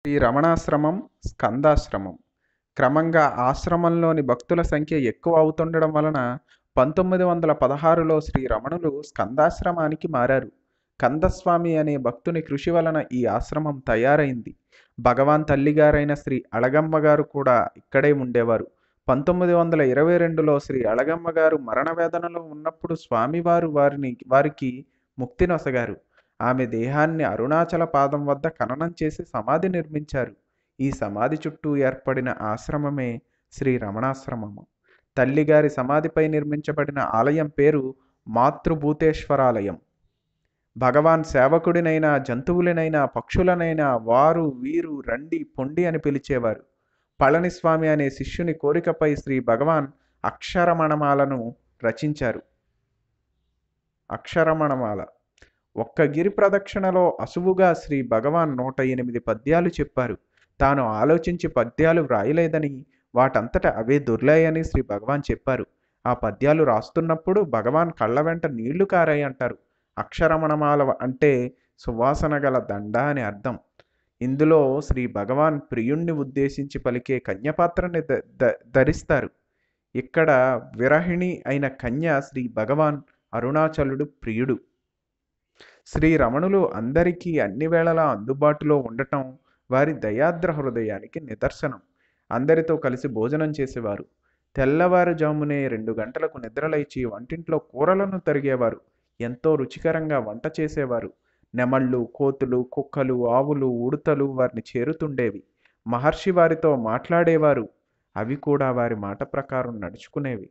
శ్రీ రమణాశ్రమం స్కందాశ్రమం క్రమంగా ఆశ్రమంలోని భక్తుల సంఖ్య ఎక్కువ అవుతుండడం వలన పంతొమ్మిది వందల పదహారులో శ్రీ రమణులు స్కందాశ్రమానికి మారారు కందస్వామి అనే భక్తుని కృషి వలన ఈ ఆశ్రమం తయారైంది భగవాన్ తల్లిగారైన శ్రీ అళగమ్మ గారు కూడా ఇక్కడే ఉండేవారు పంతొమ్మిది వందల ఇరవై రెండులో శ్రీ అళగమ్మ గారు మరణ వేదనలో ఉన్నప్పుడు స్వామివారు వారిని వారికి ముక్తి నొసగారు ఆమె దేహాన్ని అరుణాచల పాదం వద్ద ఖననం చేసి సమాధి నిర్మించారు ఈ సమాధి చుట్టూ ఏర్పడిన ఆశ్రమమే శ్రీ రమణాశ్రమము తల్లిగారి సమాధిపై నిర్మించబడిన ఆలయం పేరు మాతృభూతేశ్వరాలయం భగవాన్ సేవకుడినైనా జంతువులనైనా పక్షులనైనా వారు వీరు రండి పొండి అని పిలిచేవారు పళనిస్వామి అనే శిష్యుని కోరికపై శ్రీ భగవాన్ అక్షరమణమాలను రచించారు అక్షరమణమాల ఒక్క గిరి ప్రదక్షిణలో అసువుగా శ్రీ భగవాన్ నూట ఎనిమిది పద్యాలు చెప్పారు తాను ఆలోచించి పద్యాలు వ్రాయలేదని వాటంతట అవే దొర్లాయని శ్రీ భగవాన్ చెప్పారు ఆ పద్యాలు రాస్తున్నప్పుడు భగవాన్ కళ్ళ వెంట నీళ్లు కారాయి అంటారు అక్షరమణమాల అంటే సువాసన గల దండ అని అర్థం ఇందులో శ్రీ భగవాన్ ప్రియుణ్ణి ఉద్దేశించి పలికే కన్యపాత్రని ద- ద- ధరిస్తారు ఇక్కడ విరహిణి అయిన కన్య శ్రీ భగవాన్ అరుణాచలుడు ప్రియుడు శ్రీ రమణులు అందరికీ అన్ని వేళలా అందుబాటులో ఉండటం వారి దయాద్ర హృదయానికి నిదర్శనం అందరితో కలిసి భోజనం చేసేవారు తెల్లవారుజామునే రెండు గంటలకు నిద్రలేచి వంటింట్లో కూరలను తరిగేవారు ఎంతో రుచికరంగా వంట చేసేవారు నెమళ్ళు కోతులు కుక్కలు ఆవులు ఉడతలు వారిని చేరుతుండేవి మహర్షి వారితో మాట్లాడేవారు అవి కూడా వారి మాట ప్రకారం నడుచుకునేవి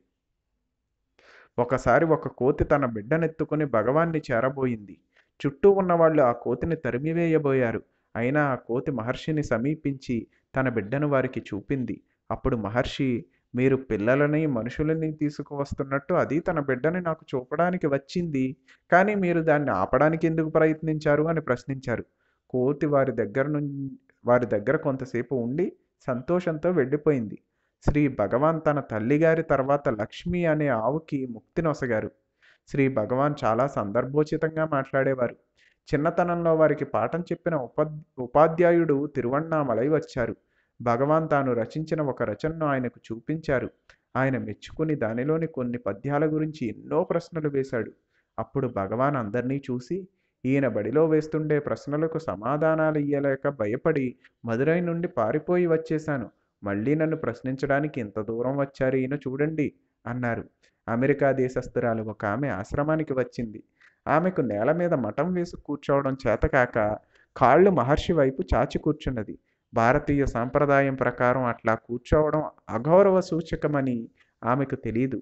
ఒకసారి ఒక కోతి తన బిడ్డనెత్తుకుని భగవాన్ని చేరబోయింది చుట్టూ ఉన్నవాళ్ళు ఆ కోతిని తరిమివేయబోయారు అయినా ఆ కోతి మహర్షిని సమీపించి తన బిడ్డను వారికి చూపింది అప్పుడు మహర్షి మీరు పిల్లలని మనుషులని తీసుకువస్తున్నట్టు అది తన బిడ్డని నాకు చూపడానికి వచ్చింది కానీ మీరు దాన్ని ఆపడానికి ఎందుకు ప్రయత్నించారు అని ప్రశ్నించారు కోతి వారి దగ్గర నుంచి వారి దగ్గర కొంతసేపు ఉండి సంతోషంతో వెళ్ళిపోయింది శ్రీ భగవాన్ తన తల్లిగారి తర్వాత లక్ష్మి అనే ఆవుకి ముక్తి నొసగారు శ్రీ భగవాన్ చాలా సందర్భోచితంగా మాట్లాడేవారు చిన్నతనంలో వారికి పాఠం చెప్పిన ఉప ఉపాధ్యాయుడు తిరువణ్ణామలై వచ్చారు భగవాన్ తాను రచించిన ఒక రచనను ఆయనకు చూపించారు ఆయన మెచ్చుకుని దానిలోని కొన్ని పద్యాల గురించి ఎన్నో ప్రశ్నలు వేశాడు అప్పుడు భగవాన్ అందరినీ చూసి ఈయన బడిలో వేస్తుండే ప్రశ్నలకు సమాధానాలు ఇయ్యలేక భయపడి మదురై నుండి పారిపోయి వచ్చేశాను మళ్ళీ నన్ను ప్రశ్నించడానికి ఇంత దూరం వచ్చారు ఈయన చూడండి అన్నారు అమెరికా దేశస్థురాలు ఒక ఆమె ఆశ్రమానికి వచ్చింది ఆమెకు నేల మీద మఠం వేసి కూర్చోవడం చేతకాక కాళ్ళు మహర్షి వైపు చాచి కూర్చున్నది భారతీయ సాంప్రదాయం ప్రకారం అట్లా కూర్చోవడం అగౌరవ సూచకమని ఆమెకు తెలియదు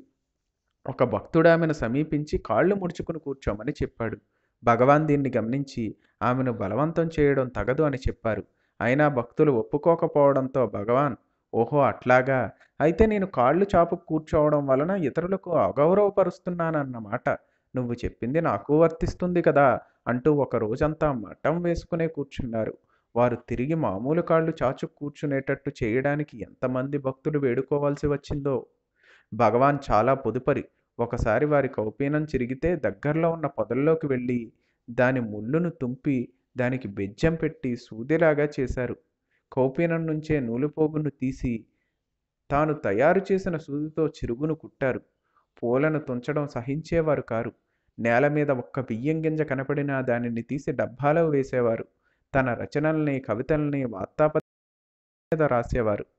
ఒక భక్తుడు ఆమెను సమీపించి కాళ్ళు ముడుచుకుని కూర్చోమని చెప్పాడు భగవాన్ దీన్ని గమనించి ఆమెను బలవంతం చేయడం తగదు అని చెప్పారు అయినా భక్తులు ఒప్పుకోకపోవడంతో భగవాన్ ఓహో అట్లాగా అయితే నేను కాళ్ళు చాపు కూర్చోవడం వలన ఇతరులకు అగౌరవపరుస్తున్నానన్నమాట నువ్వు చెప్పింది నాకు వర్తిస్తుంది కదా అంటూ ఒక రోజంతా మఠం వేసుకునే కూర్చున్నారు వారు తిరిగి మామూలు కాళ్ళు చాచు కూర్చునేటట్టు చేయడానికి ఎంతమంది భక్తులు వేడుకోవాల్సి వచ్చిందో భగవాన్ చాలా పొదుపరి ఒకసారి వారి కౌపీనం చిరిగితే దగ్గరలో ఉన్న పొదల్లోకి వెళ్ళి దాని ముళ్ళును తుంపి దానికి బెజ్జం పెట్టి సూదిలాగా చేశారు కౌపీనం నుంచే నూలుపోగును తీసి తాను తయారు చేసిన సూదితో చిరుగును కుట్టారు పూలను తుంచడం సహించేవారు కారు నేల మీద ఒక్క బియ్యం గింజ కనపడినా దానిని తీసి డబ్బాలో వేసేవారు తన రచనల్ని కవితల్ని వార్తాపత్రిక మీద రాసేవారు